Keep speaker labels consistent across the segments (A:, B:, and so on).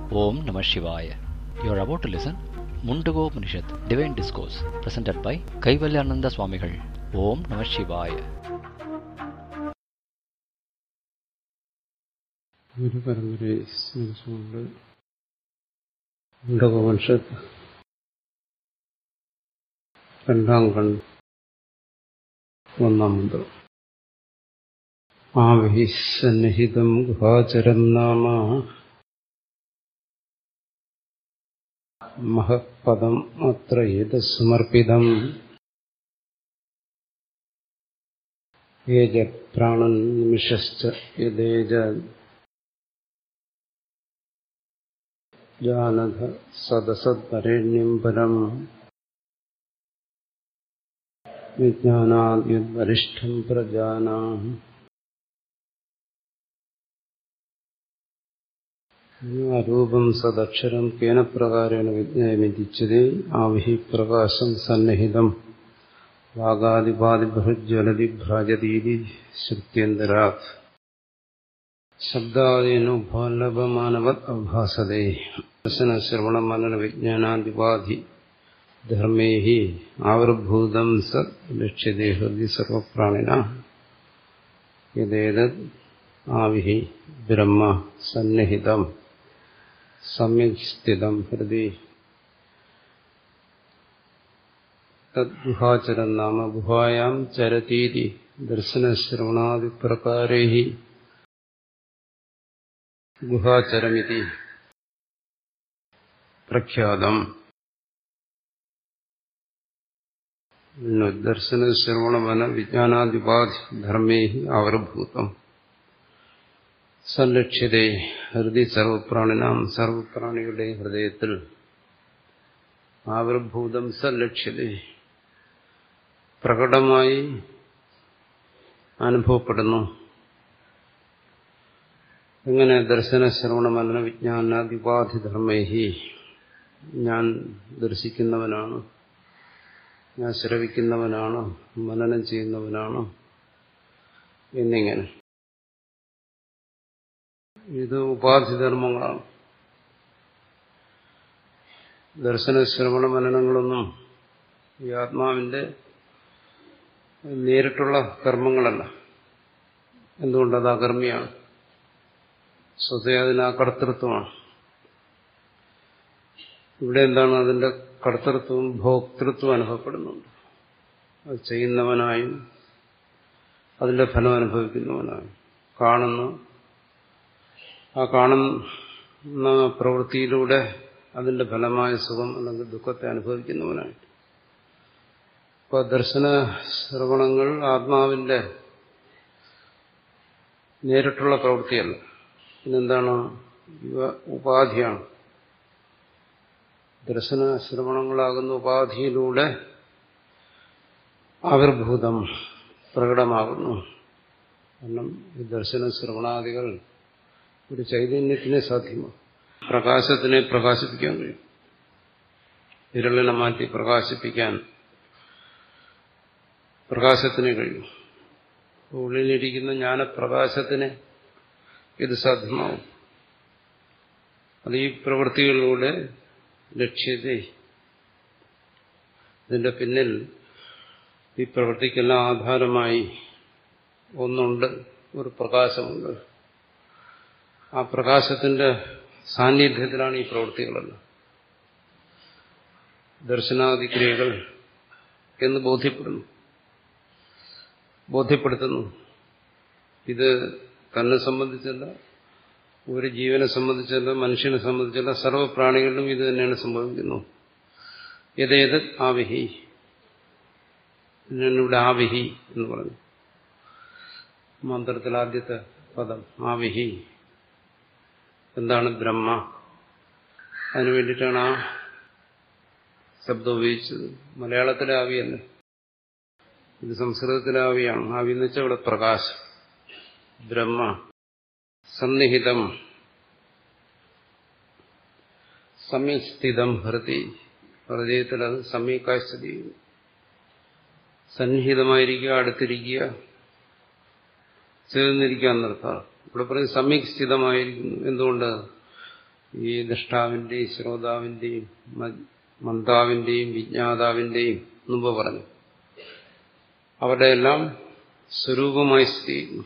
A: Om Namah Shivaya. You are about to listen Mundago Upanishad, Divine Discourse, presented by Kaivalyananda Swamigal. Om Namah Shivaya.
B: ഒരു പരമ്പരയെ സ്മരിച്ചുകൊണ്ട് മുണ്ടകോപനിഷത്ത് രണ്ടാം കണ്ട് ഒന്നാം മന്ത്രം ആവഹി സന്നിഹിതം ഗുഹാചരം നാമ മഹപദം അത്ര ഏത് സമർപ്പിതം ഏജ പ്രാണൻ നിമിഷശ്ച യദേജ ജാനധ സദസദ്വരേണ്യം പരം വിജ്ഞാനാദ്യുദ്വരിഷ്ഠം പ്രജാനാ രൂപം സദക്ഷരം കേന പ്രകാരേണ വിജ്ഞാനമിതിച്ചതേ ആവിഹി പ്രകാശം സന്നിഹിതം വാഗാദിപാദിബൃജ്വലതി ഭ്രാജതീതി ശ്രുത്യന്തരാത് ശബ്ദാദീനുപലഭമാനവത് അഭാസതേ ദർശന ശ്രവണ മനന വിജ്ഞാനാദിപാധി ധർമ്മേ ആവിർഭൂതം സ ലക്ഷ്യതേ ഹൃദി സർവപ്രാണിന യഥേതത് ആവിഹി ബ്രഹ്മ സന്നിഹിതം സമ്യക് സ്ഥിതം ഹൃദി തദ്ഗുഹാചരം നാമ ഗുഹായാം ചരതീതി ദർശനശ്രവണാദിപ്രകാരൈ ഗുഹാചരമിതി പ്രഖ്യാതം ദർശനശ്രവണമന വിജ്ഞാനാദിപാധി ധർമ്മേ ആവിർഭൂതം സല്ലക്ഷ്യതേ ഹൃദി സർവപ്രാണിനാം സർവപ്രാണികളുടെ ഹൃദയത്തിൽ ആവിർഭൂതം സല്ലക്ഷ്യതേ പ്രകടമായി അനുഭവപ്പെടുന്നു എങ്ങനെ ദർശന ശ്രവണ മനന വിജ്ഞാനാദിപാധിധർമ്മേഹി ഞാൻ ദർശിക്കുന്നവനാണ് ഞാൻ ശ്രവിക്കുന്നവനാണ് മനനം ചെയ്യുന്നവനാണ് എന്നിങ്ങനെ ഇത് ഉപാധിധർമ്മങ്ങളാണ് ദർശന ശ്രവണ മനനങ്ങളൊന്നും ഈ ആത്മാവിന്റെ നേരിട്ടുള്ള കർമ്മങ്ങളല്ല എന്തുകൊണ്ടത് അകർമ്മിയാണ് സ്വതേ അതിന് ആ കർത്തൃത്വമാണ് ഇവിടെ എന്താണ് അതിന്റെ കർത്തൃത്വം ഭോക്തൃത്വം അനുഭവപ്പെടുന്നുണ്ട് അത് ചെയ്യുന്നവനായും അതിന്റെ ഫലം അനുഭവിക്കുന്നവനായും കാണുന്നു ആ കാണുന്ന പ്രവൃത്തിയിലൂടെ അതിന്റെ ഫലമായ സുഖം അല്ലെങ്കിൽ ദുഃഖത്തെ അനുഭവിക്കുന്നവനായിട്ട് ഇപ്പോൾ ദർശന ശ്രവണങ്ങൾ ആത്മാവിന്റെ നേരിട്ടുള്ള പ്രവൃത്തിയല്ല പിന്നെന്താണ് ഉപാധിയാണ് ദർശന ശ്രവണങ്ങളാകുന്ന ഉപാധിയിലൂടെ ആവിർഭൂതം പ്രകടമാകുന്നു കാരണം ഈ ദർശന ശ്രവണാദികൾ ഒരു ചൈതന്യത്തിനെ സാധ്യമാണ് പ്രകാശത്തിനെ പ്രകാശിപ്പിക്കാൻ കഴിയും വിരളിനെ മാറ്റി പ്രകാശിപ്പിക്കാൻ പ്രകാശത്തിന് കഴിയും ഉള്ളിലിരിക്കുന്ന ജ്ഞാനപ്രകാശത്തിന് ഇത് സാധ്യമാവും അത് ഈ പ്രവൃത്തികളിലൂടെ ലക്ഷ്യത ഇതിന്റെ പിന്നിൽ ഈ പ്രവൃത്തിക്കെല്ലാം ആധാരമായി ഒന്നുണ്ട് ഒരു പ്രകാശമുണ്ട് ആ പ്രകാശത്തിന്റെ സാന്നിധ്യത്തിലാണ് ഈ പ്രവൃത്തികളെല്ലാം ദർശനാദിക്രിയകൾ എന്ന് ബോധ്യപ്പെടുന്നു ബോധ്യപ്പെടുത്തുന്നു ഇത് തന്നെ സംബന്ധിച്ചല്ല ഒരു ജീവനെ സംബന്ധിച്ചല്ല മനുഷ്യനെ സംബന്ധിച്ചല്ല സർവ്വപ്രാണികളിലും ഇത് തന്നെയാണ് സംഭവിക്കുന്നത് യഥേത് ആവിഹി ഇവിടെ ആവിഹി എന്ന് പറഞ്ഞു മന്ത്രത്തിൽ ആദ്യത്തെ പദം ആവിഹി എന്താണ് ബ്രഹ്മ അതിനു വേണ്ടിയിട്ടാണ് ആ ശബ്ദം ഉപയോഗിച്ചത് മലയാളത്തിലെ ആവിയല്ല ഇത് സംസ്കൃതത്തിലെ ആവിയാണ് ആവി എന്ന് വെച്ചാൽ ഇവിടെ പ്രകാശം ബ്രഹ്മ സന്നിഹിതം സമീസ്ഥിതം ഹൃതി ഹൃദയത്തിൽ അത് സമീകായി സ്ഥിതി ചെയ്യുന്നു സന്നിഹിതമായിരിക്കുക അടുത്തിരിക്കുക ചേർന്നിരിക്കുക എന്നർത്ഥം ഇവിടെ പറയും സമ്യക് സ്ഥിതമായിരിക്കുന്നു എന്തുകൊണ്ട് ഈ ദൃഷ്ടാവിന്റെയും ശ്രോതാവിന്റെയും മന്ദാവിന്റെയും വിജ്ഞാതാവിന്റെയും മുമ്പ് പറഞ്ഞു അവരുടെ എല്ലാം സ്വരൂപമായി സ്ഥിതി ചെയ്യുന്നു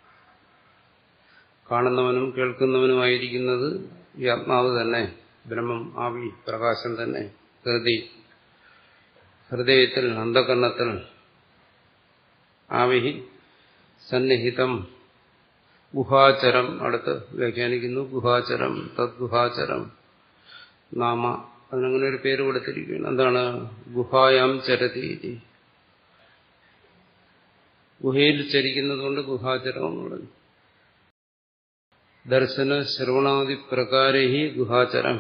B: കാണുന്നവനും കേൾക്കുന്നവനുമായിരിക്കുന്നത് ഈ ആത്മാവ് തന്നെ ബ്രഹ്മം ആവി പ്രകാശം തന്നെ ഹൃദയ ഹൃദയത്തിൽ അന്ധകരണത്തിൽ ആവിഹി സന്നിഹിതം ഗുഹാചരം അടുത്ത് വ്യാഖ്യാനിക്കുന്നു ഗുഹാചരം തദ്ഗുഹാചരം നാമ അതിനങ്ങനെ ഒരു പേര് കൊടുത്തിരിക്കുകയാണ് എന്താണ് ഗുഹായാം ചരതി ഗുഹയിൽ ചരിക്കുന്നതുകൊണ്ട് ഗുഹാചരം എന്ന് പറഞ്ഞു ദർശന ശ്രവണാദി പ്രകാരഹി ഗുഹാചരം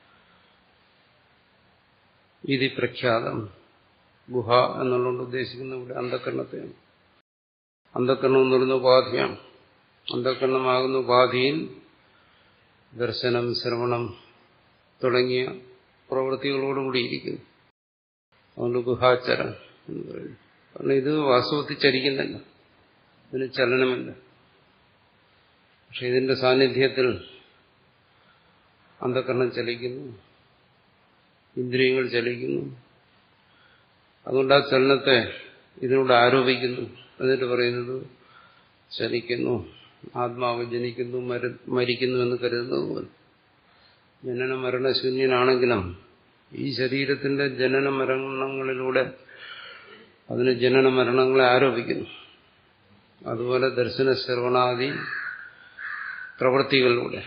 B: ഇത് പ്രഖ്യാതം ഗുഹ എന്നുള്ളത് ഉദ്ദേശിക്കുന്ന ഇവിടെ അന്ധകരണത്തെയാണ് അന്ധകരണം എന്ന് പറയുന്ന ഉപാധിയാണ് അന്ധകരണമാകുന്ന ഉപാധിയിൽ ദർശനം ശ്രവണം തുടങ്ങിയ പ്രവൃത്തികളോടുകൂടിയിരിക്കുന്നു അതുകൊണ്ട് ഗുഹാചരം എന്ന് പറയുന്നു കാരണം ഇത് വാസ്തവത്തിൽ ചരിക്കുന്നില്ല ഇതിന് ചലനമില്ല പക്ഷെ ഇതിന്റെ സാന്നിധ്യത്തിൽ അന്ധകരണം ചലിക്കുന്നു ഇന്ദ്രിയങ്ങൾ ചലിക്കുന്നു അതുകൊണ്ട് ആ ചലനത്തെ ഇതിനോട് ആരോപിക്കുന്നു എന്നിട്ട് പറയുന്നത് ചലിക്കുന്നു ആത്മാവ് ജനിക്കുന്നു മരിക്കുന്നു എന്ന് കരുതുന്നത് പോലെ ജനന മരണശൂന്യനാണെങ്കിലും ഈ ശരീരത്തിന്റെ ജനന മരണങ്ങളിലൂടെ അതിന് ജനന മരണങ്ങളെ ആരോപിക്കുന്നു അതുപോലെ ദർശന ശ്രവണാദി പ്രവൃത്തികളിലൂടെ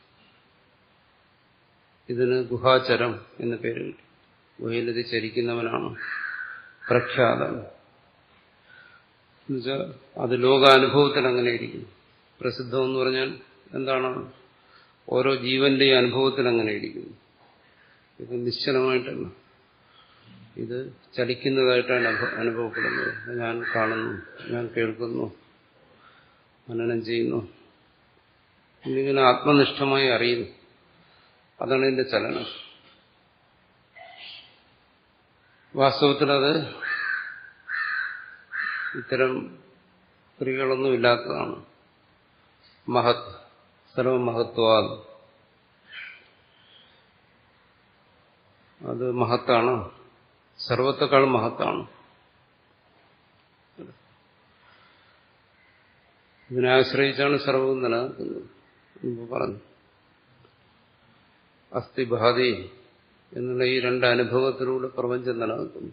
B: ഇതിന് ഗുഹാചരം എന്ന് പേര് കിട്ടി ഗുഹയിലിത് ചരിക്കുന്നവനാണ് പ്രഖ്യാതം എന്നുവെച്ചാൽ അത് ലോകാനുഭവത്തിൽ അങ്ങനെ ഇരിക്കുന്നു പ്രസിദ്ധം എന്ന് പറഞ്ഞാൽ എന്താണ് ഓരോ ജീവന്റെയും അനുഭവത്തിൽ അങ്ങനെ ഇരിക്കുന്നു ഇത് നിശ്ചലമായിട്ടല്ല ഇത് ചലിക്കുന്നതായിട്ടാണ് അനുഭവപ്പെടുന്നത് ഞാൻ കാണുന്നു ഞാൻ കേൾക്കുന്നു മനനം ചെയ്യുന്നു എന്നിങ്ങനെ ആത്മനിഷ്ഠമായി അറിയുന്നു അതാണ് ഇതിന്റെ ചലനം വാസ്തവത്തിൽ അത് ഇത്തരം ക്രിയകളൊന്നും ഇല്ലാത്തതാണ് മഹത് സർവമഹത്വാ അത് മഹത്താണ് സർവത്തെക്കാൾ മഹത്താണ് ഇതിനെ ആശ്രയിച്ചാണ് സർവവും നിലനിൽക്കുന്നത് മുമ്പ് പറഞ്ഞു അസ്ഥിഭാതി എന്നുള്ള ഈ രണ്ട് അനുഭവത്തിലൂടെ പ്രപഞ്ചം നിലനിൽക്കുന്നു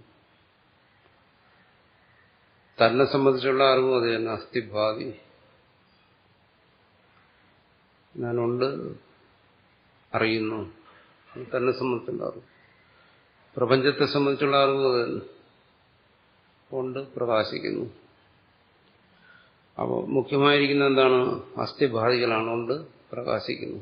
B: തന്നെ സംബന്ധിച്ചുള്ള അറിവും അത് തന്നെ അസ്ഥിഭാതി ഞാനുണ്ട് അറിയുന്നു തന്നെ സംബന്ധിച്ചുള്ള അറിവ് പ്രപഞ്ചത്തെ സംബന്ധിച്ചുള്ള അറിവ് അത് തന്നെ കൊണ്ട് പ്രകാശിക്കുന്നു അപ്പോൾ മുഖ്യമായിരിക്കുന്ന എന്താണ് അസ്ഥിഭാതികളാണ് കൊണ്ട് പ്രകാശിക്കുന്നു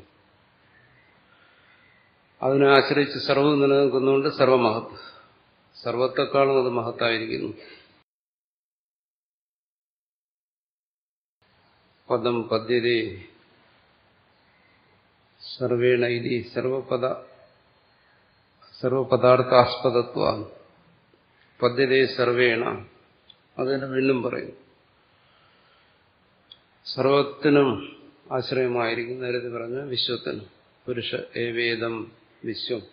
B: അതിനെ ആശ്രയിച്ച് സർവ്വം നിലനിൽക്കുന്നതുകൊണ്ട് സർവമഹത്ത് സർവത്തെക്കാളും അത് മഹത്തായിരിക്കുന്നു പദം പദ്യതേ സർവേണ ഇതി സർവപദ സർവപദാർത്ഥാസ്പദത്വ പദ്യതേ സർവേണ അതിന് വീണ്ടും പറയും സർവത്തിനും ആശ്രയമായിരിക്കും നേരത്തെ പറഞ്ഞ വിശ്വത്തിന് പുരുഷ ഏവേദം വിശ്വം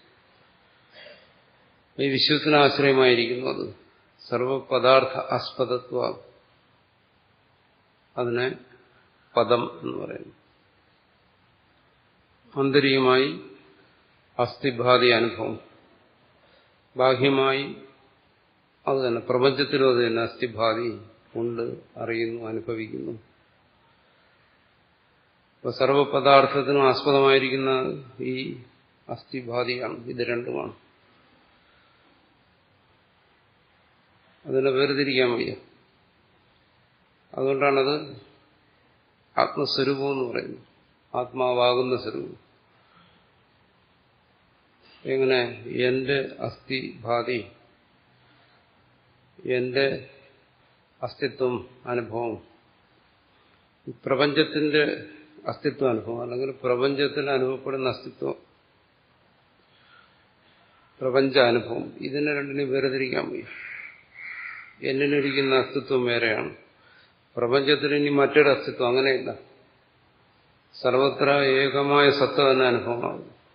B: ഈ വിശ്വത്തിന് ആശ്രയമായിരിക്കുന്നു അത് സർവപദാർത്ഥ ആസ്പദത്വ അതിനെ പദം എന്ന് പറയുന്നു ആന്തരികമായി അസ്ഥിഭാതി അനുഭവം ബാഹ്യമായി അത് തന്നെ പ്രപഞ്ചത്തിലും അത് തന്നെ അസ്ഥിഭാതി ഉണ്ട് അറിയുന്നു അനുഭവിക്കുന്നു ഇപ്പൊ സർവപദാർത്ഥത്തിനും ആസ്പദമായിരിക്കുന്ന ഈ അസ്ഥിഭാതിയാണ് ഇത് രണ്ടുമാണ് അതിനെ വേർതിരിക്കാൻ വയ്യ അതുകൊണ്ടാണത് ആത്മസ്വരൂപം എന്ന് പറയുന്നത് ആത്മാവാകുന്ന സ്വരൂപം എങ്ങനെ എന്റെ അസ്ഥിഭാതി എന്റെ അസ്തിത്വം അനുഭവം പ്രപഞ്ചത്തിന്റെ അസ്തിത്വ അനുഭവം അല്ലെങ്കിൽ പ്രപഞ്ചത്തിൽ അനുഭവപ്പെടുന്ന അസ്തിത്വം പ്രപഞ്ച അനുഭവം ഇതിനെ രണ്ടിനെ വേർതിരിക്കാൻ വയ്യ എന്നിലിരിക്കുന്ന അസ്തിത്വം വേറെയാണ് പ്രപഞ്ചത്തിന് ഇനി മറ്റൊരു അസ്തിത്വം അങ്ങനെയില്ല സർവത്ര ഏകമായ സത്ത തന്നെ അനുഭവമാകും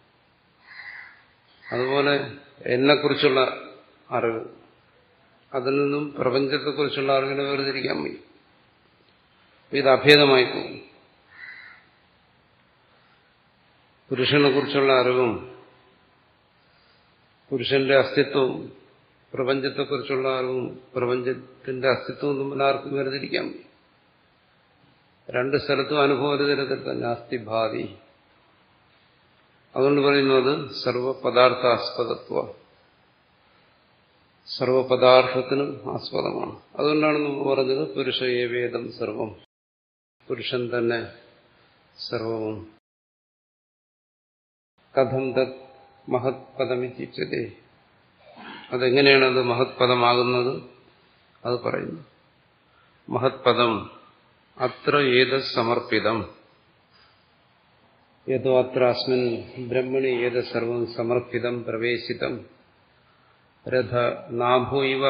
B: അതുപോലെ എന്നെക്കുറിച്ചുള്ള അറിവ് അതിൽ നിന്നും പ്രപഞ്ചത്തെക്കുറിച്ചുള്ള അറിവിനെ വേർതിരിക്കാൻ വയ്യ ഇത് അഭേദമായി പോകും പുരുഷനെ കുറിച്ചുള്ള അറിവും പുരുഷന്റെ അസ്തിത്വവും പ്രപഞ്ചത്തെക്കുറിച്ചുള്ള അറിവും പ്രപഞ്ചത്തിന്റെ അസ്തിത്വവും തമ്മിൽ ആർക്കും വേർതിരിക്കാൻ വയ്യ രണ്ട് സ്ഥലത്തും അനുഭവതരത്തിൽ തന്നെ അസ്ഥിഭാതി അതുകൊണ്ട് പറയുന്നത് സർവപദാർത്ഥാസ്പദത്വ സർവപദാർത്ഥത്തിനും ആസ്പദമാണ് അതുകൊണ്ടാണ് നമ്മൾ പറഞ്ഞത് പുരുഷ ഏവേദം സർവം പുരുഷൻ തന്നെ സർവവും കഥം തത് മഹത് പദമിച്ചിച്ചതേ അതെങ്ങനെയാണ് അത് മഹത് പദമാകുന്നത് അത് പറയുന്നു മഹത് പദം അത്ര ഏത് സമർപ്പിതം യഥോ അത്ര അസ്മിൻ ബ്രഹ്മണി ഏത് സർവം സമർപ്പിതം പ്രവേശിതം രഥ നാഭോ ഇവ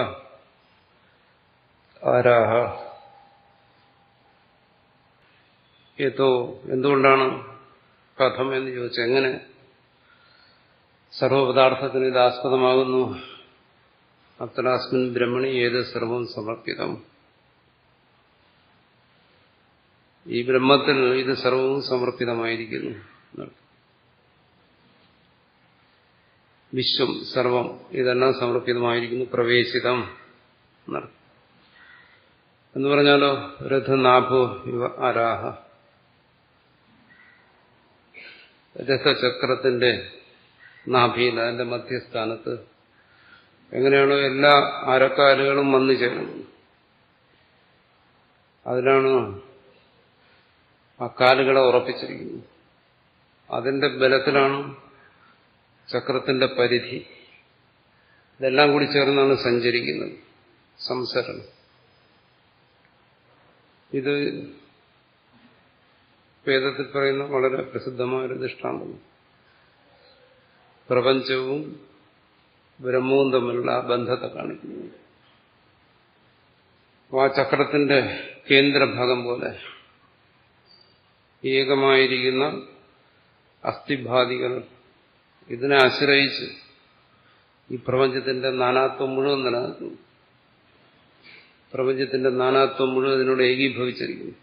B: ആരാഹ യഥോ എന്തുകൊണ്ടാണ് കഥം എന്ന് ചോദിച്ചു എങ്ങനെ സർവപദാർത്ഥത്തിന് ഇത് ആസ്പദമാകുന്നു അത്ര അസ്മിൻ ബ്രഹ്മണി ഏത് സർവം സമർപ്പിതം ഈ ബ്രഹ്മത്തിൽ ഇത് സർവവും സമർപ്പിതമായിരിക്കുന്നു വിശ്വം സർവം ഇതെല്ലാം സമർപ്പിതമായിരിക്കുന്നു പ്രവേശിതം എന്ന് പറഞ്ഞാലോ രഥനാഭോ ഇവ ആരാഹ രഥചക്രത്തിന്റെ നാഭിയിൽ അതിന്റെ മധ്യസ്ഥാനത്ത് എങ്ങനെയാണോ എല്ലാ അരക്കാലുകളും വന്നു ചേരുന്നത് അതിലാണ് ആ കാലുകളെ ഉറപ്പിച്ചിരിക്കുന്നു അതിന്റെ ബലത്തിലാണ് ചക്രത്തിന്റെ പരിധി ഇതെല്ലാം കൂടി ചേർന്നാണ് സഞ്ചരിക്കുന്നത് സംസരണം ഇത് വേദത്തിൽ പറയുന്ന വളരെ പ്രസിദ്ധമായൊരു ദൃഷ്ടാന്തം പ്രപഞ്ചവും ബ്രഹ്മവും തമ്മിലുള്ള ആ ബന്ധത്തെ കാണിക്കുന്നു ആ ചക്രത്തിന്റെ കേന്ദ്രഭാഗം പോലെ ഏകമായിരിക്കുന്ന അസ്ഥിഭാദികൾ ഇതിനെ ആശ്രയിച്ച് ഈ പ്രപഞ്ചത്തിന്റെ നാനാത്വം മുഴുവൻ നിലനിൽക്കുന്നു പ്രപഞ്ചത്തിന്റെ നാനാത്വം മുഴുവൻ ഇതിനോട് ഏകീഭവിച്ചിരിക്കുന്നു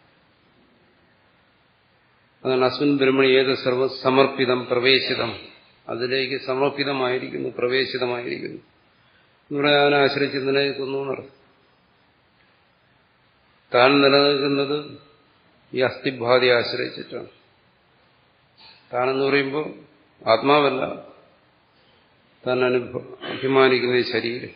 B: അതാണ് അസ്മിൻ ബ്രഹ്മണി ഏത് സർവ സമർപ്പിതം പ്രവേശിതം അതിലേക്ക് സമർപ്പിതമായിരിക്കുന്നു പ്രവേശിതമായിരിക്കുന്നു ഇവിടെ അതിനെ ആശ്രയിച്ച് നിലനിൽക്കുന്നു എന്നർത്ഥം താൻ നിലനിൽക്കുന്നത് ഈ അസ്ഥിഭാതി ആശ്രയിച്ചിട്ടാണ് താനെന്ന് പറയുമ്പോൾ ആത്മാവല്ല താൻ അനുഭവ അഭിമാനിക്കുന്ന ഈ ശരീരം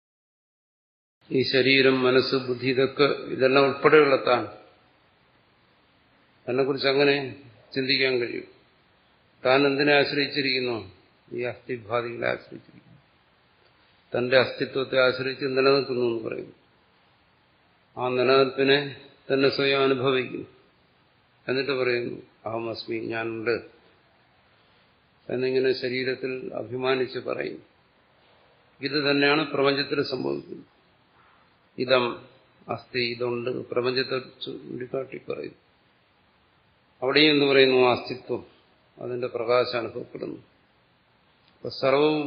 B: ഈ ശരീരം മനസ്സ് ബുദ്ധി ഇതൊക്കെ ഇതെല്ലാം ഉൾപ്പെടെയുള്ള താൻ അതിനെക്കുറിച്ച് അങ്ങനെ ചിന്തിക്കാൻ കഴിയും താൻ എന്തിനെ ആശ്രയിച്ചിരിക്കുന്നു ഈ അസ്ഥിഭാതികളെ ആശ്രയിച്ചിരിക്കുന്നു തന്റെ അസ്തിത്വത്തെ ആശ്രയിച്ച് നിലനിൽക്കുന്നു എന്ന് പറയുന്നു ആ നിലനിൽപ്പിനെ തന്നെ സ്വയം അനുഭവിക്കുന്നു എന്നിട്ട് പറയുന്നു അഹമസ്മി ഞാനുണ്ട് എന്നിങ്ങനെ ശരീരത്തിൽ അഭിമാനിച്ച് പറയും ഇത് തന്നെയാണ് പ്രപഞ്ചത്തിൽ സംഭവിക്കുന്നത് ഇതം അസ്ഥി ഇതുണ്ട് പ്രപഞ്ചത്തെ ചൂണ്ടിക്കാട്ടി പറയുന്നു അവിടെയും എന്ന് പറയുന്നു അസ്തിത്വം അതിന്റെ പ്രകാശം അനുഭവപ്പെടുന്നു അപ്പൊ സർവവും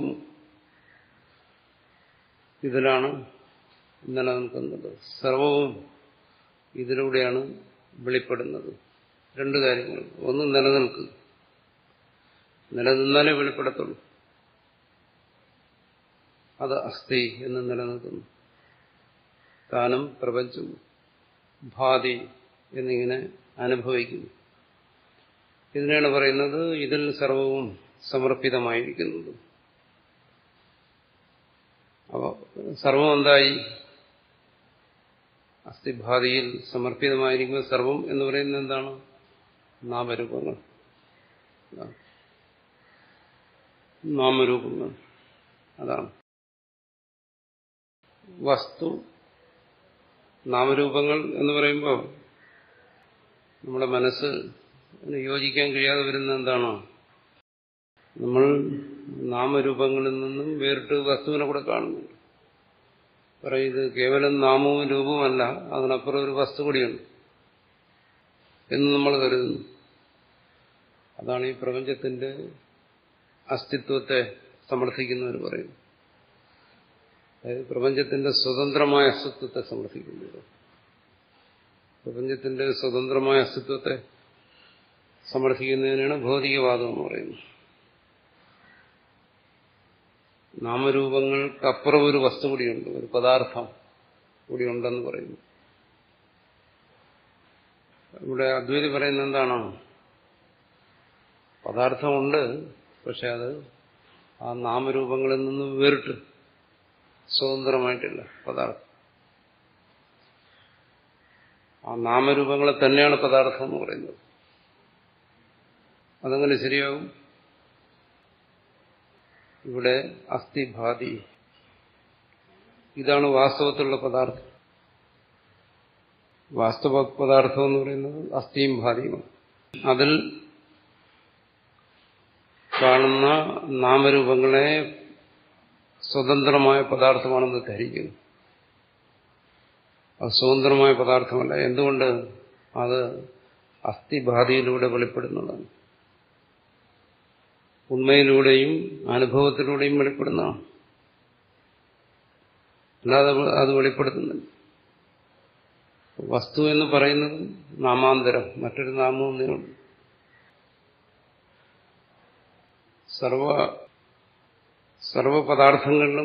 B: ഇതിലാണ് നിലനിൽക്കുന്നത് സർവവും ഇതിലൂടെയാണ് വെളിപ്പെടുന്നത് രണ്ട് കാര്യങ്ങൾ ഒന്ന് നിലനിൽക്കുക നിലനിന്നാലേ വെളിപ്പെടത്തുള്ളൂ അത് അസ്ഥി എന്ന് നിലനിൽക്കുന്നു താനും പ്രപഞ്ചവും ഭാതി എന്നിങ്ങനെ അനുഭവിക്കുന്നു ഇതിനാണ് പറയുന്നത് ഇതിൽ സർവവും സമർപ്പിതമായിരിക്കുന്നത് അപ്പോൾ സർവം എന്തായി അസ്ഥിഭാതിയിൽ സമർപ്പിതമായിരിക്കുന്ന സർവം എന്ന് പറയുന്നത് എന്താണ് നാമരൂപങ്ങൾ നാമരൂപങ്ങൾ അതാണ് വസ്തു നാമരൂപങ്ങൾ എന്ന് പറയുമ്പോൾ നമ്മുടെ മനസ്സ് യോജിക്കാൻ കഴിയാതെ വരുന്ന എന്താണോ നമ്മൾ നാമരൂപങ്ങളിൽ നിന്നും വേറിട്ട് വസ്തുവിനെ കൂടെ കാണുന്നുണ്ട് പറയും ഇത് കേവലം നാമവും രൂപവുമല്ല അതിനപ്പുറം ഒരു വസ്തു കൂടിയുണ്ട് എന്ന് നമ്മൾ കരുതുന്നു അതാണ് ഈ പ്രപഞ്ചത്തിന്റെ അസ്തിത്വത്തെ സമർത്ഥിക്കുന്നവർ പറയുന്നു അതായത് പ്രപഞ്ചത്തിന്റെ സ്വതന്ത്രമായ അസ്തിത്വത്തെ സമർത്ഥിക്കുന്നത് പ്രപഞ്ചത്തിന്റെ സ്വതന്ത്രമായ അസ്തിത്വത്തെ സമർത്ഥിക്കുന്നതിനാണ് ഭൗതികവാദം എന്ന് പറയുന്നത് നാമരൂപങ്ങൾക്കപ്പുറം ഒരു വസ്തു കൂടിയുണ്ട് ഒരു പദാർത്ഥം കൂടി ഉണ്ടെന്ന് പറയുന്നു ഇവിടെ അദ്വൈതി പറയുന്നത് എന്താണ് പദാർത്ഥമുണ്ട് പക്ഷെ അത് ആ നാമരൂപങ്ങളിൽ നിന്ന് വേറിട്ട് സ്വതന്ത്രമായിട്ടില്ല പദാർത്ഥം ആ നാമരൂപങ്ങളെ തന്നെയാണ് പദാർത്ഥം എന്ന് പറയുന്നത് അതങ്ങനെ ശരിയാവും ഇവിടെ അസ്ഥിഭാതി ഇതാണ് വാസ്തവത്തിലുള്ള പദാർത്ഥം വാസ്തവ പദാർത്ഥം എന്ന് പറയുന്നത് അസ്ഥിയും ഭാതിയുമാണ് അതിൽ കാണുന്ന നാമരൂപങ്ങളെ സ്വതന്ത്രമായ പദാർത്ഥമാണെന്ന് ധരിക്കുന്നു അത് സ്വതന്ത്രമായ പദാർത്ഥമല്ല എന്തുകൊണ്ട് അത് അസ്ഥിബാധയിലൂടെ വെളിപ്പെടുന്നതാണ് ഉണ്മയിലൂടെയും അനുഭവത്തിലൂടെയും വെളിപ്പെടുന്നതാണ് അല്ലാതെ അത് വെളിപ്പെടുത്തുന്നില്ല വസ്തു എന്ന് പറയുന്നത് നാമാന്തരം മറ്റൊരു നാമവും നീളും സർവ സർവപദാർത്ഥങ്ങളിലും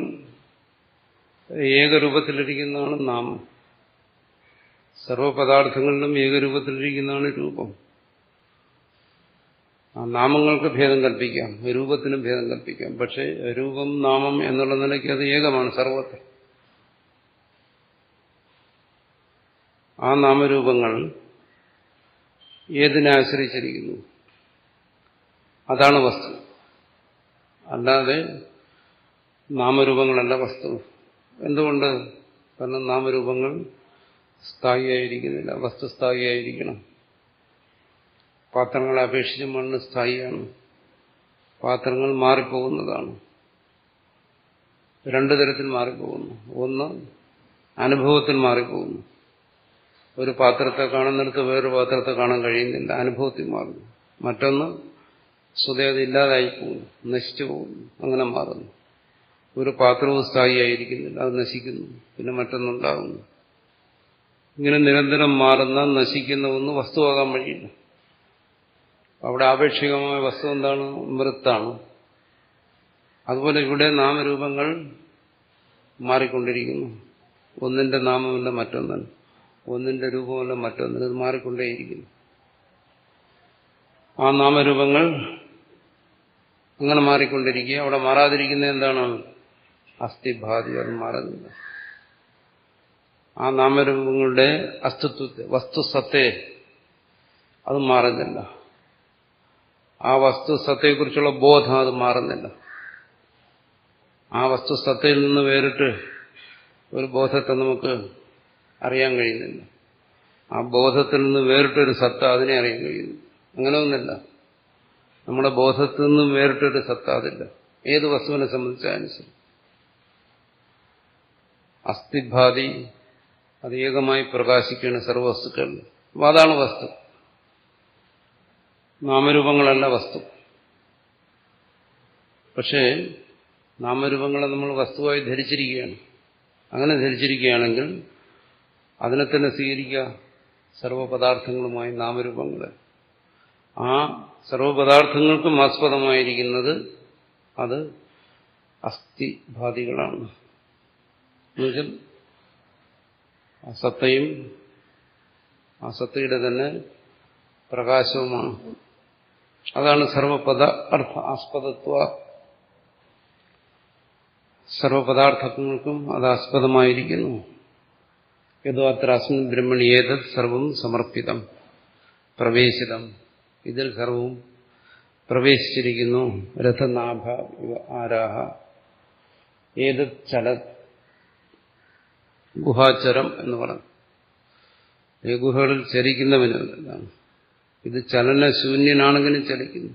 B: ഏകരൂപത്തിലിരിക്കുന്നതാണ് നാമം സർവപദാർത്ഥങ്ങളിലും ഏകരൂപത്തിലിരിക്കുന്നതാണ് രൂപം ആ നാമങ്ങൾക്ക് ഭേദം കൽപ്പിക്കാം രൂപത്തിനും ഭേദം കൽപ്പിക്കാം പക്ഷേ രൂപം നാമം എന്നുള്ള നിലയ്ക്ക് അത് ഏകമാണ് സർവത്തിൽ ആ നാമരൂപങ്ങൾ ഏതിനെ ആശ്രയിച്ചിരിക്കുന്നു അതാണ് വസ്തു അല്ലാതെ നാമരൂപങ്ങളല്ല വസ്തു എന്തുകൊണ്ട് കാരണം നാമരൂപങ്ങൾ സ്ഥായിയായിരിക്കുന്നില്ല വസ്തു സ്ഥായിയായിരിക്കണം പാത്രങ്ങളെ അപേക്ഷിച്ച് മണ്ണ് സ്ഥായിയാണ് പാത്രങ്ങൾ മാറിപ്പോകുന്നതാണ് രണ്ടു തരത്തിൽ മാറിപ്പോകുന്നു ഒന്ന് അനുഭവത്തിൽ മാറിപ്പോകുന്നു ഒരു പാത്രത്തെ കാണുന്നിടത്ത് വേറൊരു പാത്രത്തെ കാണാൻ കഴിയുന്നില്ല അനുഭവത്തിൽ മാറുന്നു മറ്റൊന്ന് സ്വതേത ഇല്ലാതായി പോകുന്നു നശിച്ചു പോകുന്നു അങ്ങനെ മാറുന്നു ഒരു പാത്രവും സ്ഥായിയായിരിക്കുന്നില്ല അത് നശിക്കുന്നു പിന്നെ മറ്റൊന്നുണ്ടാകുന്നു ഇങ്ങനെ നിരന്തരം മാറുന്ന നശിക്കുന്ന ഒന്ന് വസ്തുവാകാൻ വഴിയില്ല അവിടെ ആപേക്ഷികമായ വസ്തു എന്താണ് മൃത്താണ് അതുപോലെ ഇവിടെ നാമരൂപങ്ങൾ മാറിക്കൊണ്ടിരിക്കുന്നു ഒന്നിന്റെ നാമമല്ല മറ്റൊന്നല്ല ഒന്നിന്റെ രൂപമല്ല മറ്റൊന്നിന് ഇത് മാറിക്കൊണ്ടേയിരിക്കുന്നു ആ നാമരൂപങ്ങൾ അങ്ങനെ മാറിക്കൊണ്ടിരിക്കുക അവിടെ മാറാതിരിക്കുന്ന എന്താണ് അസ്ഥിഭാതി അത് മാറുന്നില്ല ആ നാമരൂപങ്ങളുടെ അസ്തിത്വത്തെ വസ്തുസത്തെ അത് മാറുന്നില്ല ആ വസ്തുസത്തയെക്കുറിച്ചുള്ള ബോധം അത് മാറുന്നില്ല ആ വസ്തുസത്തയിൽ നിന്ന് വേറിട്ട് ഒരു ബോധത്തെ നമുക്ക് അറിയാൻ കഴിയുന്നില്ല ആ ബോധത്തിൽ നിന്ന് വേറിട്ടൊരു സത്ത അതിനെ അറിയാൻ കഴിയുന്നു അങ്ങനെ ഒന്നില്ല നമ്മുടെ ബോധത്തിൽ നിന്നും വേറിട്ടൊരു സത്ത അതില്ല ഏത് വസ്തുവിനെ സംബന്ധിച്ചാലും ശരി അസ്ഥിഭാതി അത് ഏകമായി പ്രകാശിക്കുകയാണ് സർവവസ്തുക്കളിൽ അപ്പോൾ അതാണ് വസ്തു നാമരൂപങ്ങളല്ല വസ്തു പക്ഷേ നാമരൂപങ്ങളെ നമ്മൾ വസ്തുവായി ധരിച്ചിരിക്കുകയാണ് അങ്ങനെ ധരിച്ചിരിക്കുകയാണെങ്കിൽ അതിനെ തന്നെ സ്വീകരിക്കുക സർവപദാർത്ഥങ്ങളുമായി നാമരൂപങ്ങളെ ആ സർവപദാർത്ഥങ്ങൾക്കും ആസ്പദമായിരിക്കുന്നത് അത് അസ്ഥിഭാതികളാണ് എന്നുവെച്ചാൽ ആ സത്തയും ആ സത്തയുടെ തന്നെ പ്രകാശവുമാണ് അതാണ് സർവപദ അർത്ഥ ആസ്പദത്വ സർവപദാർത്ഥങ്ങൾക്കും അത് ആസ്പദമായിരിക്കുന്നു ഏതോ അത്ര അസ്മിൻ ബ്രഹ്മണി ഏതത് സർവം സമർപ്പിതം പ്രവേശിതം ഇതിൽ സർവവും പ്രവേശിച്ചിരിക്കുന്നു രഥനാഭ ആരാഹ ഏതത് ചലത് ഗുഹാചരം എന്ന് പറഞ്ഞു ഈ ഗുഹകളിൽ ചരിക്കുന്നവനാണ് ഇത് ചലനശൂന്യനാണെങ്കിലും ചലിക്കുന്നു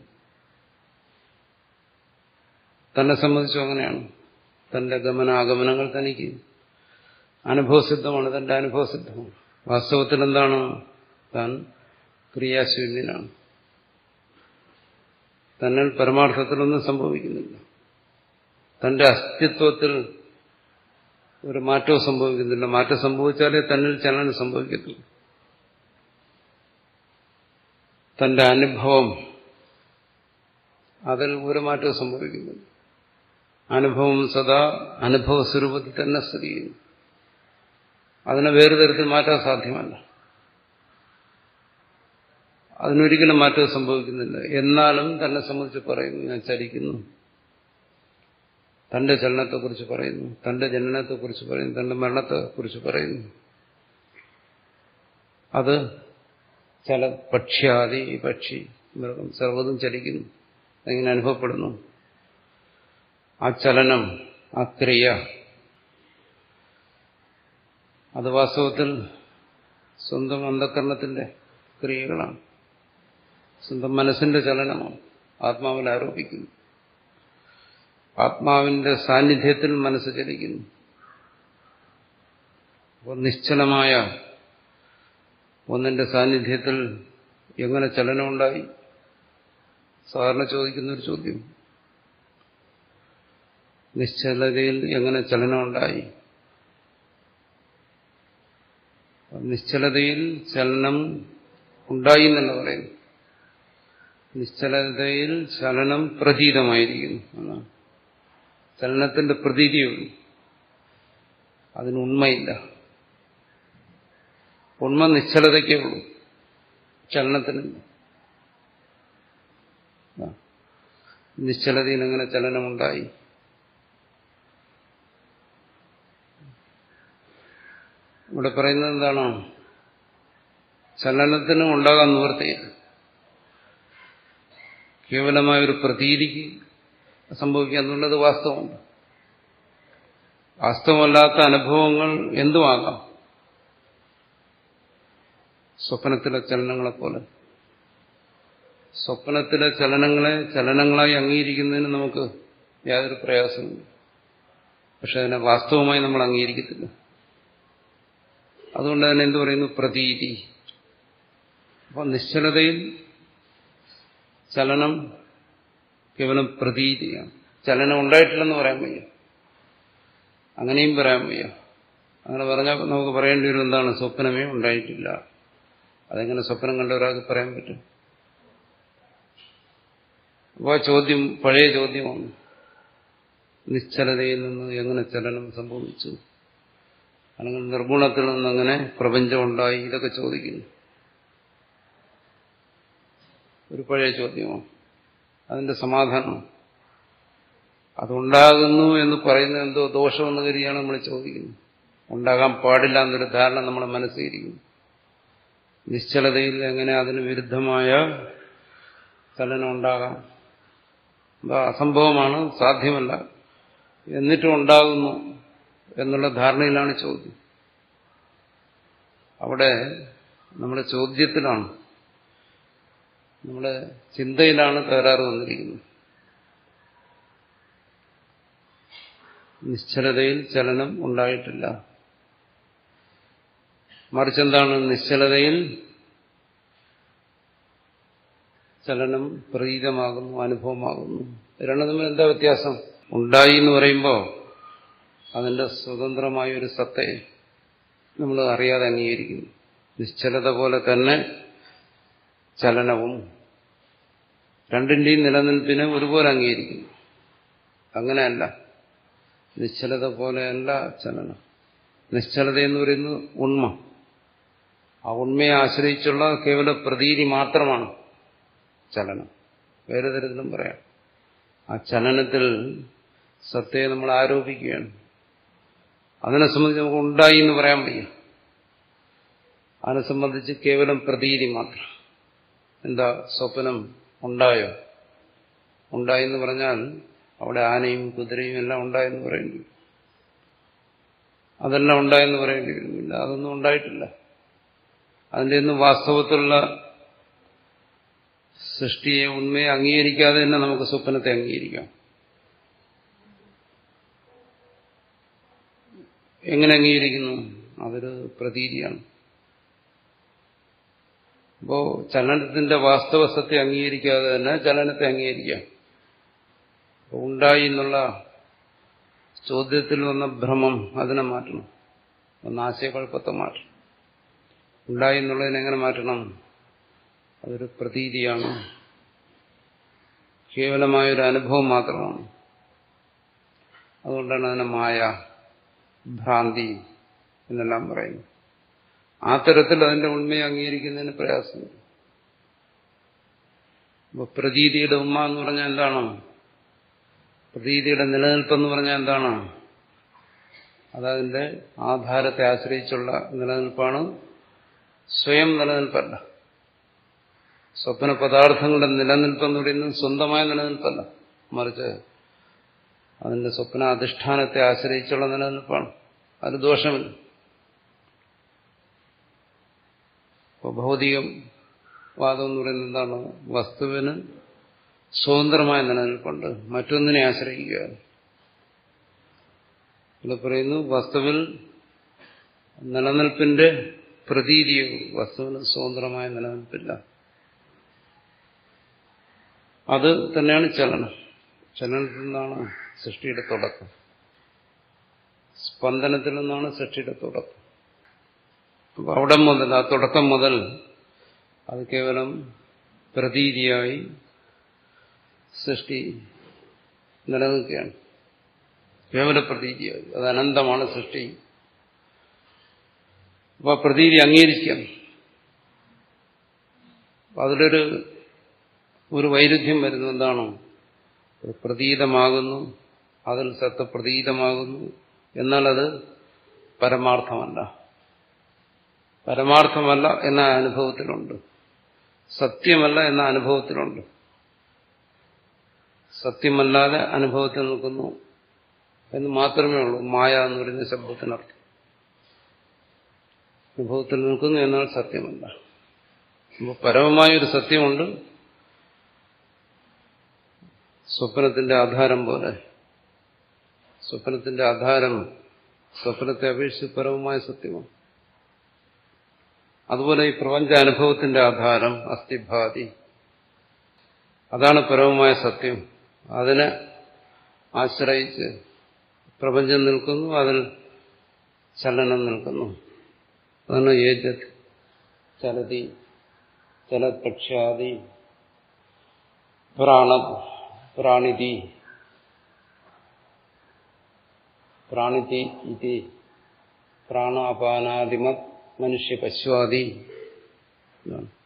B: തന്നെ സംബന്ധിച്ചും അങ്ങനെയാണ് തന്റെ ഗമനാഗമനങ്ങൾ തനിക്ക് അനുഭവസിദ്ധമാണ് തന്റെ അനുഭവസിദ്ധമാണ് വാസ്തവത്തിൽ എന്താണ് താൻ ക്രിയാശൂന്യനാണ് തന്നിൽ പരമാർത്ഥത്തിലൊന്നും സംഭവിക്കുന്നില്ല തന്റെ അസ്തിത്വത്തിൽ ഒരു മാറ്റവും സംഭവിക്കുന്നില്ല മാറ്റം സംഭവിച്ചാലേ തന്നിൽ ചലനം സംഭവിക്കത്തുള്ളൂ തന്റെ അനുഭവം അതിൽ ഒരു മാറ്റവും സംഭവിക്കുന്നില്ല അനുഭവം സദാ അനുഭവ സ്വരൂപത്തിൽ തന്നെ സ്ഥിതി ചെയ്യുന്നു അതിനെ വേറെ തരത്തിൽ മാറ്റാൻ സാധ്യമല്ല അതിനൊരിക്കലും മാറ്റം സംഭവിക്കുന്നില്ല എന്നാലും തന്നെ സംബന്ധിച്ച് പറയുന്നു ഞാൻ ചലിക്കുന്നു തന്റെ ചലനത്തെക്കുറിച്ച് പറയുന്നു തന്റെ ജനനത്തെക്കുറിച്ച് പറയുന്നു തന്റെ മരണത്തെക്കുറിച്ച് പറയുന്നു അത് ചില പക്ഷ്യാദി പക്ഷി മൃഗം സർവ്വതും ചലിക്കുന്നു എങ്ങനെ അനുഭവപ്പെടുന്നു ആ ചലനം ആ ക്രിയ അത് വാസ്തവത്തിൽ സ്വന്തം അന്ധകരണത്തിന്റെ ക്രിയകളാണ് സ്വന്തം മനസ്സിന്റെ ചലനമാണ് ആത്മാവിൽ ആരോപിക്കുന്നു ആത്മാവിന്റെ സാന്നിധ്യത്തിൽ മനസ്സ് ചലിക്കുന്നു അപ്പോൾ നിശ്ചലമായ ഒന്നിന്റെ സാന്നിധ്യത്തിൽ എങ്ങനെ ചലനമുണ്ടായി സാധാരണ ചോദിക്കുന്ന ഒരു ചോദ്യം നിശ്ചലതയിൽ എങ്ങനെ ചലനമുണ്ടായി നിശ്ചലതയിൽ ചലനം ഉണ്ടായി എന്നല്ല പറയുന്നു നിശ്ചലതയിൽ ചലനം പ്രതീതമായിരിക്കുന്നു എന്നാണ് ചലനത്തിന്റെ പ്രതീതിയുള്ളൂ അതിന് ഉണ്മയില്ല ഉണ്മ നിശ്ചലതയ്ക്കേ ഉള്ളൂ ചലനത്തിന് നിശ്ചലതയിൽ എങ്ങനെ ചലനമുണ്ടായി ഇവിടെ പറയുന്നത് എന്താണോ ചലനത്തിന് ഉണ്ടാകാൻ നിവൃത്തിയില്ല കേവലമായ ഒരു പ്രതീതിക്ക് സംഭവിക്കുക എന്നുള്ളത് വാസ്തവമാണ് വാസ്തവമല്ലാത്ത അനുഭവങ്ങൾ എന്തുമാകാം സ്വപ്നത്തിലെ ചലനങ്ങളെ പോലെ സ്വപ്നത്തിലെ ചലനങ്ങളെ ചലനങ്ങളായി അംഗീകരിക്കുന്നതിന് നമുക്ക് യാതൊരു പ്രയാസമില്ല പക്ഷെ അതിനെ വാസ്തവമായി നമ്മൾ അംഗീകരിക്കത്തില്ല അതുകൊണ്ട് തന്നെ എന്ത് പറയുന്നു പ്രതീതി അപ്പം നിശ്ചലതയിൽ ചലനം കേവലം പ്രതീതിയാണ് ചലനം ഉണ്ടായിട്ടില്ലെന്ന് പറയാൻ വയ്യ അങ്ങനെയും പറയാൻ വയ്യ അങ്ങനെ പറഞ്ഞാൽ നമുക്ക് പറയേണ്ടി വരും എന്താണ് സ്വപ്നമേ ഉണ്ടായിട്ടില്ല അതെങ്ങനെ സ്വപ്നം കണ്ട ഒരാൾക്ക് പറയാൻ പറ്റും അപ്പോൾ ചോദ്യം പഴയ ചോദ്യമാണ് നിശ്ചലതയിൽ നിന്ന് എങ്ങനെ ചലനം സംഭവിച്ചു അല്ലെങ്കിൽ നിർഗുണത്തിൽ നിന്ന് എങ്ങനെ പ്രപഞ്ചം ഉണ്ടായി ഇതൊക്കെ ചോദിക്കുന്നു ഒരു പഴയ ചോദ്യമാണ് അതിന്റെ സമാധാനം അതുണ്ടാകുന്നു എന്ന് പറയുന്നത് എന്തോ ദോഷമെന്ന് കരുതിയാണ് നമ്മൾ ചോദിക്കുന്നത് ഉണ്ടാകാൻ പാടില്ല എന്നൊരു ധാരണ നമ്മുടെ മനസ്സിലിരിക്കുന്നു നിശ്ചലതയിൽ എങ്ങനെ അതിന് വിരുദ്ധമായ ചലനം ഉണ്ടാകാം അത് അസംഭവമാണ് സാധ്യമല്ല എന്നിട്ടും ഉണ്ടാകുന്നു എന്നുള്ള ധാരണയിലാണ് ചോദ്യം അവിടെ നമ്മുടെ ചോദ്യത്തിലാണ് നമ്മുടെ ചിന്തയിലാണ് തകരാറ് വന്നിരിക്കുന്നത് നിശ്ചലതയിൽ ചലനം ഉണ്ടായിട്ടില്ല മറിച്ചെന്താണ് നിശ്ചലതയിൽ ചലനം പ്രതീതമാകുന്നു അനുഭവമാകുന്നു രണ്ടും തമ്മിൽ എന്താ വ്യത്യാസം ഉണ്ടായി എന്ന് പറയുമ്പോൾ അതിന്റെ സ്വതന്ത്രമായ ഒരു സത്തയെ നമ്മൾ അറിയാതെ അംഗീകരിക്കുന്നു നിശ്ചലത പോലെ തന്നെ ചലനവും രണ്ടിന്റെയും നിലനിൽപ്പിനെ ഒരുപോലെ അംഗീകരിക്കുന്നു അങ്ങനെയല്ല നിശ്ചലത പോലെയല്ല ചലനം നിശ്ചലത എന്ന് പറയുന്നത് ഉണ്മ ആ ഉണ്മയെ ആശ്രയിച്ചുള്ള കേവല പ്രതീതി മാത്രമാണ് ചലനം വേറെ തരത്തിലും പറയാം ആ ചലനത്തിൽ സത്തയെ നമ്മൾ ആരോപിക്കുകയാണ് അതിനെ സംബന്ധിച്ച് നമുക്ക് ഉണ്ടായി എന്ന് പറയാൻ വയ്യ അതിനെ സംബന്ധിച്ച് കേവലം പ്രതീതി മാത്രം എന്താ സ്വപ്നം ഉണ്ടായോ ഉണ്ടായെന്ന് പറഞ്ഞാൽ അവിടെ ആനയും കുതിരയും എല്ലാം ഉണ്ടായെന്ന് പറയേണ്ടി വരും അതെല്ലാം ഉണ്ടായെന്ന് പറയേണ്ടി വരുന്നില്ല അതൊന്നും ഉണ്ടായിട്ടില്ല അതിൻ്റെ ഒന്നും വാസ്തവത്തിലുള്ള സൃഷ്ടിയെ ഉണ്മയെ അംഗീകരിക്കാതെ തന്നെ നമുക്ക് സ്വപ്നത്തെ അംഗീകരിക്കാം എങ്ങനെ അംഗീകരിക്കുന്നു അതൊരു പ്രതീതിയാണ് അപ്പോ ചലനത്തിന്റെ വാസ്തവസത്തെ അംഗീകരിക്കാതെ തന്നെ ചലനത്തെ അംഗീകരിക്കാം ഉണ്ടായി എന്നുള്ള ചോദ്യത്തിൽ വന്ന ഭ്രമം അതിനെ മാറ്റണം വന്ന ആശയക്കുഴപ്പത്തെ മാറ്റണം ഉണ്ടായി എന്നുള്ളതിനെ എങ്ങനെ മാറ്റണം അതൊരു പ്രതീതിയാണ് കേവലമായൊരു അനുഭവം മാത്രമാണ് അതുകൊണ്ടാണ് അതിനെ മായ ഭ്രാന്തി എന്നെല്ലാം പറയുന്നത് ആ തരത്തിൽ അതിന്റെ ഉണ്മയെ അംഗീകരിക്കുന്നതിന് പ്രയാസമില്ല അപ്പൊ പ്രതീതിയുടെ ഉമ്മ എന്ന് പറഞ്ഞാൽ എന്താണ് പ്രതീതിയുടെ നിലനിൽപ്പെന്ന് പറഞ്ഞാൽ എന്താണ് അതതിന്റെ ആധാരത്തെ ആശ്രയിച്ചുള്ള നിലനിൽപ്പാണ് സ്വയം നിലനിൽപ്പല്ല സ്വപ്ന പദാർത്ഥങ്ങളുടെ നിലനിൽപ്പെന്ന് പറയുന്നത് സ്വന്തമായ നിലനിൽപ്പല്ല മറിച്ച് അതിന്റെ സ്വപ്ന അധിഷ്ഠാനത്തെ ആശ്രയിച്ചുള്ള നിലനിൽപ്പാണ് അത് ദോഷമില്ല ഇപ്പോൾ ഭൗതികം വാദം എന്ന് പറയുന്നത് എന്താണ് വസ്തുവിന് സ്വതന്ത്രമായ നിലനിൽപ്പുണ്ട് മറ്റൊന്നിനെ ആശ്രയിക്കുക ഇവിടെ പറയുന്നു വസ്തുവിൽ നിലനിൽപ്പിന്റെ പ്രതീതിയോ വസ്തുവിന് സ്വതന്ത്രമായ നിലനിൽപ്പില്ല അത് തന്നെയാണ് ചലനം ചലനത്തിൽ നിന്നാണ് സൃഷ്ടിയുടെ തുടക്കം സ്പന്ദനത്തിൽ നിന്നാണ് സൃഷ്ടിയുടെ തുടക്കം അപ്പൊ അവിടെ മുതൽ ആ തുടക്കം മുതൽ അത് കേവലം പ്രതീതിയായി സൃഷ്ടി നിലനിൽക്കുകയാണ് കേവല പ്രതീതിയായി അത് അനന്തമാണ് സൃഷ്ടി അപ്പൊ പ്രതീതി അംഗീകരിക്കാം അതിലൊരു ഒരു വൈരുദ്ധ്യം വരുന്നത് എന്താണ് ഒരു പ്രതീതമാകുന്നു അതിൽ സത്ത് പ്രതീതമാകുന്നു എന്നാൽ അത് പരമാർത്ഥമല്ല പരമാർത്ഥമല്ല എന്ന അനുഭവത്തിലുണ്ട് സത്യമല്ല എന്ന അനുഭവത്തിലുണ്ട് സത്യമല്ലാതെ അനുഭവത്തിൽ നിൽക്കുന്നു എന്ന് മാത്രമേ ഉള്ളൂ മായ എന്ന് പറയുന്ന ശബ്ദത്തിനർത്ഥം അനുഭവത്തിൽ നിൽക്കുന്നു എന്നാൽ സത്യമല്ല അപ്പോൾ പരമമായൊരു സത്യമുണ്ട് സ്വപ്നത്തിന്റെ ആധാരം പോലെ സ്വപ്നത്തിന്റെ ആധാരം സ്വപ്നത്തെ അപേക്ഷിച്ച് പരമമായ സത്യമാണ് അതുപോലെ ഈ പ്രപഞ്ച അനുഭവത്തിന്റെ ആധാരം അസ്ഥിഭാതി അതാണ് പരമമായ സത്യം അതിനെ ആശ്രയിച്ച് പ്രപഞ്ചം നിൽക്കുന്നു അതിൽ ചലനം നിൽക്കുന്നു അതാണ് ഏജത് ചലതി ചലപക്ഷാദി പ്രാണ പ്രാണിതി പ്രാണിതി ഇതി പ്രാണാപാനാദിമത് മനുഷ്യ പശ്വാദി ഇതാണ്